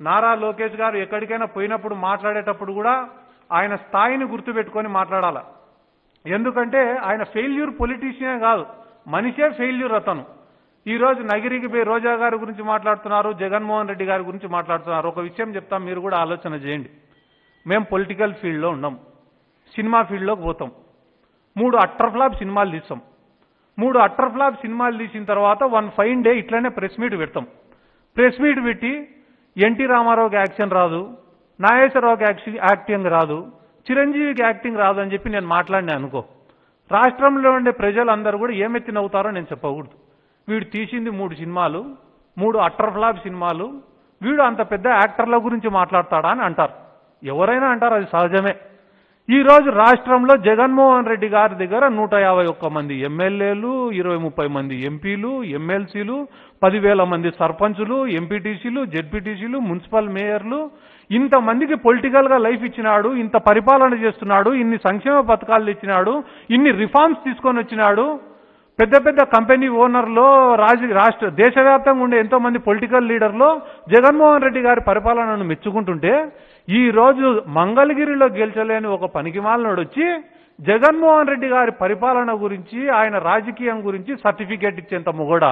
నారా లోకేష్ గారు ఎక్కడికైనా పోయినప్పుడు మాట్లాడేటప్పుడు కూడా ఆయన స్థాయిని గుర్తుపెట్టుకొని మాట్లాడాల ఎందుకంటే ఆయన ఫెయిల్యూర్ పొలిటీషియనే కాదు మనిషే ఫెయిల్యూర్ అతను ఈ రోజు నగిరికి పోయి రోజా గారి గురించి మాట్లాడుతున్నారు జగన్మోహన్ రెడ్డి గారి గురించి మాట్లాడుతున్నారు ఒక విషయం చెప్తాం మీరు కూడా ఆలోచన చేయండి మేము పొలిటికల్ ఫీల్డ్లో ఉన్నాం సినిమా ఫీల్డ్లోకి పోతాం మూడు అట్టర్ ఫ్లాప్ సినిమాలు తీస్తాం మూడు అట్టర్ ఫ్లాప్ సినిమాలు తీసిన తర్వాత వన్ ఫైన్ డే ఇట్లనే ప్రెస్ మీట్ పెడతాం ప్రెస్ మీట్ పెట్టి ఎన్టీ రామారావుకి యాక్షన్ రాదు నాగేశ్వరరావుకి యాక్షన్ యాక్టింగ్ రాదు చిరంజీవికి యాక్టింగ్ రాదు అని చెప్పి నేను మాట్లాడినా అనుకో రాష్ట్రంలో ఉండే ప్రజలందరూ కూడా ఏమెత్తి నవ్వుతారో నేను చెప్పకూడదు వీడు తీసింది మూడు సినిమాలు మూడు అట్టర్ ఫ్లాప్ సినిమాలు వీడు అంత పెద్ద యాక్టర్ల గురించి మాట్లాడతాడా అని అంటారు ఎవరైనా అంటారు అది సహజమే ఈ రోజు రాష్ట్రంలో జగన్మోహన్ రెడ్డి గారి దగ్గర నూట యాభై ఒక్క మంది ఎమ్మెల్యేలు ఇరవై ముప్పై మంది ఎంపీలు ఎమ్మెల్సీలు పదివేల మంది సర్పంచులు ఎంపీటీసీలు జెడ్పీటీసీలు మున్సిపల్ మేయర్లు ఇంతమందికి పొలిటికల్ గా లైఫ్ ఇచ్చినాడు ఇంత పరిపాలన చేస్తున్నాడు ఇన్ని సంక్షేమ పథకాలు ఇచ్చినాడు ఇన్ని రిఫార్మ్స్ తీసుకొని వచ్చినాడు పెద్ద పెద్ద కంపెనీ ఓనర్లో రాజ రాష్ట్ర దేశవ్యాప్తంగా ఉండే ఎంతో మంది పొలిటికల్ లీడర్లో జగన్మోహన్ రెడ్డి గారి పరిపాలనను మెచ్చుకుంటుంటే ఈ రోజు మంగళగిరిలో గెలిచలేని ఒక పనికిమాలనోడు వచ్చి జగన్మోహన్ రెడ్డి గారి పరిపాలన గురించి ఆయన రాజకీయం గురించి సర్టిఫికేట్ ఇచ్చేంత మొగడా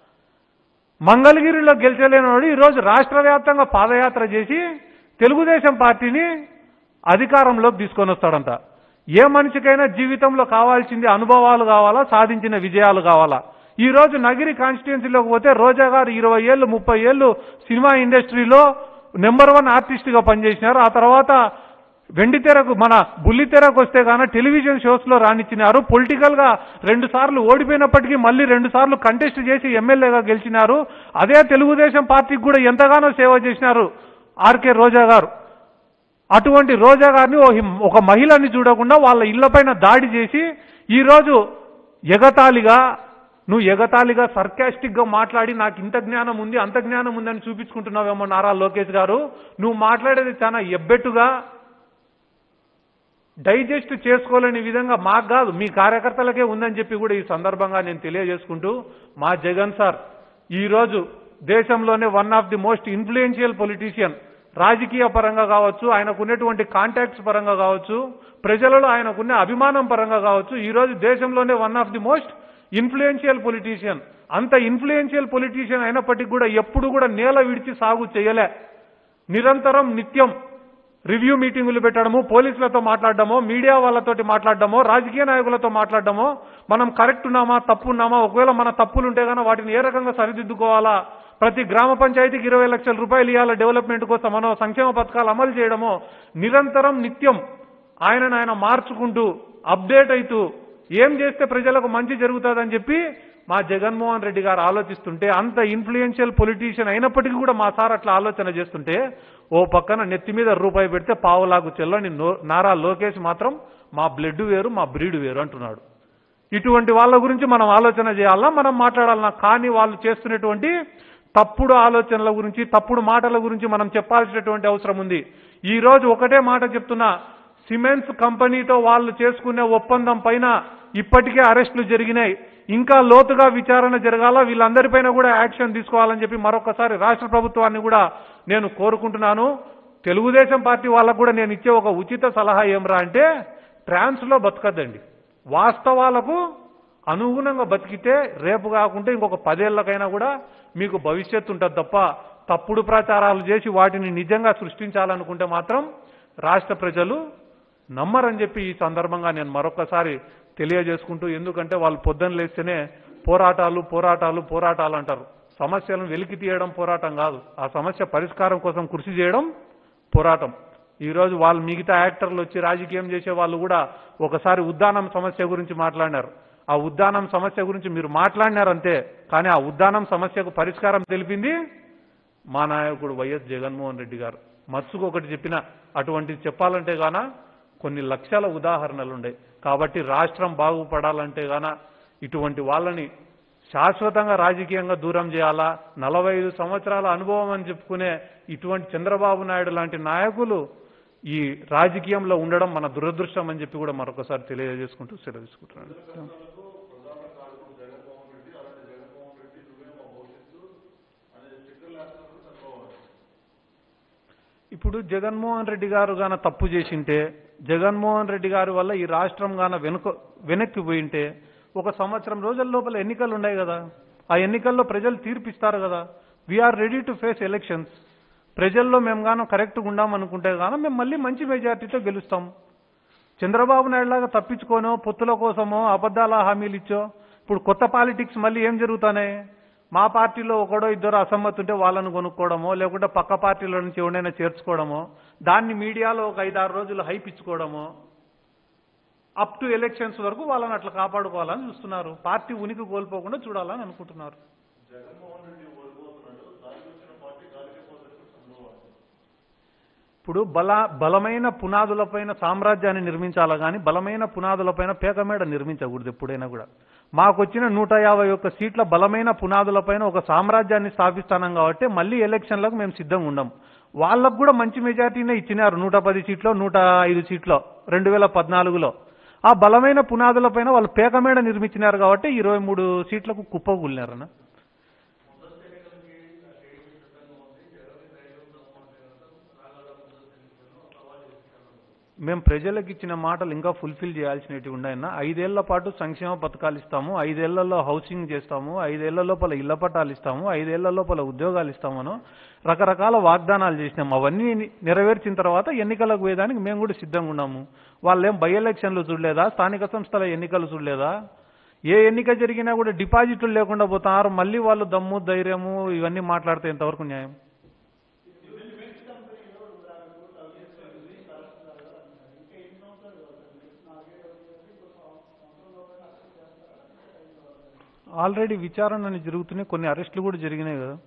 మంగళగిరిలో గెలిచలేనివాడు ఈరోజు రాష్ట్ర వ్యాప్తంగా పాదయాత్ర చేసి తెలుగుదేశం పార్టీని అధికారంలోకి తీసుకొని వస్తాడంట ఏ మనిషికైనా జీవితంలో కావాల్సింది అనుభవాలు కావాలా సాధించిన విజయాలు కావాలా ఈ రోజు నగిరి కాన్స్టిట్యున్సీలోకి పోతే రోజా గారు ఇరవై ఏళ్ళు ముప్పై ఏళ్ళు సినిమా ఇండస్ట్రీలో నెంబర్ వన్ ఆర్టిస్ట్గా పనిచేసినారు ఆ తర్వాత వెండి తెరకు మన బుల్లి తెరకు వస్తే గాన టెలివిజన్ షోస్ లో రాణించినారు పొలిటికల్ గా రెండు సార్లు ఓడిపోయినప్పటికీ మళ్ళీ రెండు సార్లు కంటెస్ట్ చేసి ఎమ్మెల్యేగా గెలిచినారు అదే తెలుగుదేశం పార్టీకి కూడా ఎంతగానో సేవ చేసినారు ఆర్కే రోజా గారు అటువంటి రోజా గారిని ఓ హిం- ఒక మహిళని చూడకుండా వాళ్ళ ఇళ్లపైన దాడి చేసి ఈరోజు ఎగతాళిగా నువ్వు ఎగతాళిగా సర్కాస్టిక్ గా మాట్లాడి నాకు ఇంత జ్ఞానం ఉంది అంత జ్ఞానం ఉందని చూపించుకుంటున్నావేమో నారా లోకేష్ గారు నువ్వు మాట్లాడేది చాలా ఎబ్బెట్టుగా డైజెస్ట్ చేసుకోలేని విధంగా మాకు కాదు మీ కార్యకర్తలకే ఉందని చెప్పి కూడా ఈ సందర్భంగా నేను తెలియజేసుకుంటూ మా జగన్ సార్ ఈరోజు దేశంలోనే one of the most influential politician రాజకీయ పరంగా కావచ్చు ఆయనకున్నటువంటి కాంటాక్ట్స్ పరంగా కావచ్చు ప్రజలలో ఆయనకున్న అభిమానం పరంగా కావచ్చు ఈ రోజు దేశంలోనే one of the most influential politician అంత ఇన్ఫ్లుయెన్షియల్ పొలిటీషియన్ అయినప్పటికీ కూడా ఎప్పుడు కూడా నేల విడిచి సాగు చేయలే నిరంతరం నిత్యం రివ్యూ మీటింగులు పెట్టడము పోలీసులతో మాట్లాడడమో మీడియా వాళ్ళతోటి మాట్లాడడమో రాజకీయ నాయకులతో మాట్లాడడమో మనం కరెక్ట్ ఉన్నామా తప్పు ఉన్నామా ఒకవేళ మన తప్పులు ఉంటే గానీ వాటిని ఏ రకంగా సరిదిద్దుకోవాలా ప్రతి గ్రామ పంచాయతీకి ఇరవై లక్షల రూపాయలు ఇవ్వాలా డెవలప్మెంట్ కోసం మనో సంక్షేమ పథకాలు అమలు చేయడమో నిరంతరం నిత్యం ఆయనను ఆయన మార్చుకుంటూ అప్డేట్ అవుతూ ఏం చేస్తే ప్రజలకు మంచి జరుగుతుందని చెప్పి మా జగన్మోహన్ రెడ్డి గారు ఆలోచిస్తుంటే అంత ఇన్ఫ్లుయెన్షియల్ పొలిటీషియన్ అయినప్పటికీ కూడా మా సార్ అట్లా ఆలోచన చేస్తుంటే ఓ పక్కన నెత్తి మీద రూపాయి పెడితే పావులాగు చెల్లని నో- నారా లోకేష్ మాత్రం మా బ్లడ్ వేరు మా బ్రీడ్ వేరు అంటున్నాడు ఇటువంటి వాళ్ళ గురించి మనం ఆలోచన చేయాలన్నా మనం మాట్లాడాలన్నా కానీ వాళ్ళు చేస్తున్నటువంటి తప్పుడు ఆలోచనల గురించి తప్పుడు మాటల గురించి మనం చెప్పాల్సినటువంటి అవసరం ఉంది ఈ రోజు ఒకటే మాట చెప్తున్నా సిమెంట్స్ కంపెనీతో వాళ్ళు చేసుకునే ఒప్పందం పైన ఇప్పటికే అరెస్టులు జరిగినాయి ఇంకా లోతుగా విచారణ జరగాల వీళ్ళందరిపైన కూడా యాక్షన్ తీసుకోవాలని చెప్పి మరొకసారి రాష్ట్ర ప్రభుత్వాన్ని కూడా నేను కోరుకుంటున్నాను తెలుగుదేశం పార్టీ వాళ్ళకు కూడా నేను ఇచ్చే ఒక ఉచిత సలహా ఏమరా అంటే ట్రాన్స్ లో బతకద్దండి వాస్తవాలకు అనుగుణంగా బతికితే రేపు కాకుంటే ఇంకొక పదేళ్లకైనా కూడా మీకు భవిష్యత్తు ఉంటుంది తప్ప తప్పుడు ప్రచారాలు చేసి వాటిని నిజంగా సృష్టించాలనుకుంటే మాత్రం రాష్ట్ర ప్రజలు నమ్మరని చెప్పి ఈ సందర్భంగా నేను మరొకసారి తెలియజేసుకుంటూ ఎందుకంటే వాళ్ళు పొద్దున్న లేస్తేనే పోరాటాలు పోరాటాలు పోరాటాలు అంటారు సమస్యలను వెలికి తీయడం పోరాటం కాదు ఆ సమస్య పరిష్కారం కోసం కృషి చేయడం పోరాటం ఈ రోజు వాళ్ళు మిగతా యాక్టర్లు వచ్చి రాజకీయం చేసే వాళ్ళు కూడా ఒకసారి ఉద్దానం సమస్య గురించి మాట్లాడినారు ఆ ఉద్దానం సమస్య గురించి మీరు మాట్లాడినారంతే కానీ ఆ ఉద్దానం సమస్యకు పరిష్కారం తెలిపింది మా నాయకుడు వైఎస్ జగన్మోహన్ రెడ్డి గారు మత్సుకు ఒకటి చెప్పిన అటువంటిది చెప్పాలంటే గాన కొన్ని లక్షల ఉదాహరణలు ఉన్నాయి కాబట్టి రాష్ట్రం బాగుపడాలంటే గాన ఇటువంటి వాళ్ళని శాశ్వతంగా రాజకీయంగా దూరం చేయాలా నలభై ఐదు సంవత్సరాల అనుభవం అని చెప్పుకునే ఇటువంటి చంద్రబాబు నాయుడు లాంటి నాయకులు ఈ రాజకీయంలో ఉండడం మన దురదృష్టం అని చెప్పి కూడా మరొకసారి తెలియజేసుకుంటూ సెలవు తీసుకుంటున్నాను ఇప్పుడు జగన్మోహన్ రెడ్డి గారు గాన తప్పు చేసింటే జగన్మోహన్ రెడ్డి గారి వల్ల ఈ రాష్ట్రం గాన వెనుక వెనక్కి పోయింటే ఒక సంవత్సరం రోజుల లోపల ఎన్నికలు ఉన్నాయి కదా ఆ ఎన్నికల్లో ప్రజలు తీర్పిస్తారు కదా we're ready to face elections ప్రజల్లో మేము గాను కరెక్ట్గా ఉండాం అనుకుంటే గాను మేము మళ్ళీ మంచి మెజార్టీతో గెలుస్తాం చంద్రబాబు నాయుడు లాగా తప్పించుకోనో పొత్తుల కోసమో అబద్ధాల హామీలు ఇచ్చో ఇప్పుడు కొత్త పాలిటిక్స్ మళ్ళీ ఏం జరుగుతాయి మా పార్టీలో ఒకడో ఇద్దరు అసమ్మతి ఉంటే వాళ్ళను కొనుక్కోవడమో లేకుంటే పక్క పార్టీల నుంచి ఎవరైనా చేర్చుకోవడమో దాన్ని మీడియాలో ఒక ఐదారు రోజులు హైప్ ఇచ్చుకోవడమో అప్ టు ఎలక్షన్స్ వరకు వాళ్ళని అట్లా కాపాడుకోవాలని చూస్తున్నారు పార్టీ ఉనికి కోల్పోకుండా చూడాలని అనుకుంటున్నారు ఇప్పుడు బల బలమైన పునాదులపైన సామ్రాజ్యాన్ని నిర్మించాలా కానీ బలమైన పునాదులపైన పేకమేడ నిర్మించకూడదు ఎప్పుడైనా కూడా మాకు వచ్చిన నూట యాభై ఒక్క సీట్ల బలమైన పునాదులపైన ఒక సామ్రాజ్యాన్ని స్థాపిస్తానం కాబట్టి మళ్ళీ ఎలక్షన్లకు మేము సిద్ధంగా ఉండం వాళ్ళకు కూడా మంచి మెజార్టీనే ఇచ్చినారు నూట పది సీట్లో నూట ఐదు సీట్లో రెండు వేల పద్నాలుగులో ఆ బలమైన పునాదులపైన వాళ్ళు పేకమేడ నిర్మించినారు కాబట్టి ఇరవై మూడు సీట్లకు కుప్పగూలినారన్న మేము ప్రజలకు ఇచ్చిన మాటలు ఇంకా ఫుల్ఫిల్ చేయాల్సినవి ఉన్నాయన్న ఐదేళ్ల పాటు సంక్షేమ పథకాలు ఇస్తాము ఐదేళ్లలో హౌసింగ్ చేస్తాము ఐదేళ్ల లోపల ఇళ్ల పట్టాలు ఇస్తాము ఐదేళ్ల లోపల ఉద్యోగాలు ఇస్తామను రకరకాల వాగ్దానాలు చేసినాము అవన్నీ నెరవేర్చిన తర్వాత ఎన్నికలకు పోయేదానికి మేము కూడా సిద్ధంగా ఉన్నాము వాళ్ళేం బై ఎలక్షన్లు చూడలేదా స్థానిక సంస్థల ఎన్నికలు చూడలేదా ఏ ఎన్నిక జరిగినా కూడా డిపాజిట్లు లేకుండా పోతున్నారు మళ్ళీ వాళ్ళు దమ్ము ధైర్యము ఇవన్నీ మాట్లాడితే ఎంతవరకు న్యాయం ఆల్రెడీ విచారణ అనేది జరుగుతున్నాయి కొన్ని అరెస్టులు కూడా జరిగినాయి కదా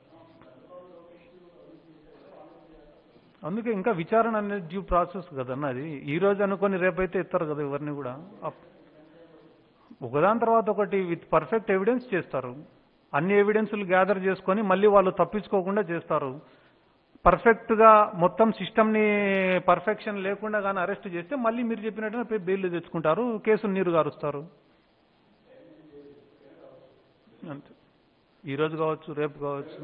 అందుకే ఇంకా విచారణ అనేది డ్యూ ప్రాసెస్ కదన్న అది ఈ రోజు అనుకొని రేపైతే ఎత్తారు కదా ఎవరిని కూడా అప్- ఒకదాని తర్వాత ఒకటి విత్ పర్ఫెక్ట్ ఎవిడెన్స్ చేస్తారు అన్ని ఎవిడెన్సులు గ్యాదర్ చేసుకొని మళ్ళీ వాళ్ళు తప్పించుకోకుండా చేస్తారు పర్ఫెక్ట్గా మొత్తం సిస్టమ్ని పర్ఫెక్షన్ లేకుండా కానీ అరెస్ట్ చేస్తే మళ్ళీ మీరు చెప్పినట్టుగా పోయి బెయిల్ తెచ్చుకుంటారు కేసులు నీరు గారుస్తారు అంతే ఈ రోజు కావచ్చు రేపు కావచ్చు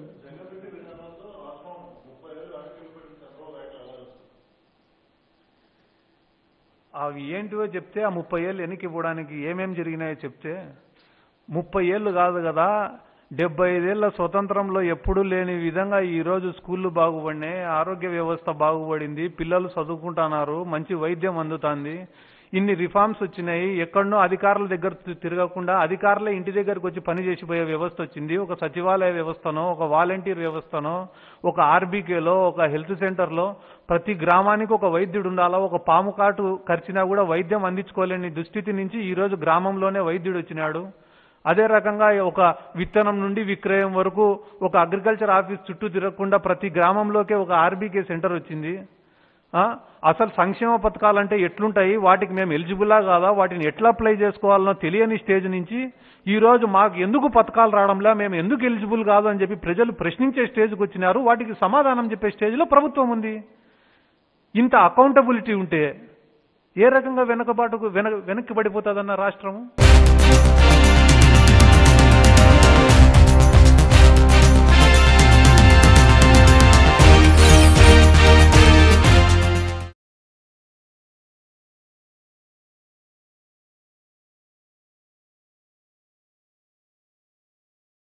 అవి ఏంటివో చెప్తే ఆ ముప్పై ఏళ్ళు వెనక్కి ఇవ్వడానికి ఏమేం జరిగినాయో చెప్తే ముప్పై ఏళ్ళు కాదు కదా డెబ్బై ఐదేళ్ల స్వతంత్రంలో ఎప్పుడూ లేని విధంగా ఈ రోజు స్కూళ్ళు బాగుపడినాయి ఆరోగ్య వ్యవస్థ బాగుపడింది పిల్లలు చదువుకుంటున్నారు మంచి వైద్యం అందుతుంది ఇన్ని రిఫార్మ్స్ వచ్చినాయి ఎక్కడనో అధికారుల దగ్గర తి- తిరగకుండా అధికారులే ఇంటి దగ్గరకు వచ్చి పని చేసిపోయే వ్యవస్థ వచ్చింది ఒక సచివాలయ వ్యవస్థనో ఒక వాలంటీర్ వ్యవస్థనో ఒక ఆర్బీకేలో ఒక హెల్త్ సెంటర్లో ప్రతి గ్రామానికి ఒక వైద్యుడు ఉండాలా ఒక పాము కాటు ఖర్చినా కూడా వైద్యం అందించుకోలేని దుస్థితి నుంచి ఈ రోజు గ్రామంలోనే వైద్యుడు వచ్చినాడు అదే రకంగా ఒక విత్తనం నుండి విక్రయం వరకు ఒక అగ్రికల్చర్ ఆఫీస్ చుట్టూ తిరగకుండా ప్రతి గ్రామంలోకే ఒక ఆర్బీకే సెంటర్ వచ్చింది ఆ? అసలు సంక్షేమ పథకాలు అంటే ఎట్లుంటాయి వాటికి మేము ఎలిజిబుల్లా కాదా వాటిని ఎట్లా అప్లై చేసుకోవాలనో తెలియని స్టేజ్ నుంచి ఈ రోజు మాకు ఎందుకు పథకాలు రావడంలా మేము ఎందుకు ఎలిజిబుల్ కాదు అని చెప్పి ప్రజలు ప్రశ్నించే స్టేజ్కి వచ్చినారు వాటికి సమాధానం చెప్పే స్టేజ్లో ప్రభుత్వం ఉంది ఇంత అకౌంటబిలిటీ ఉంటే ఏ రకంగా వెనకబాటుకు వెనక వెనక్కి పడిపోతుందన్న రాష్ట్రము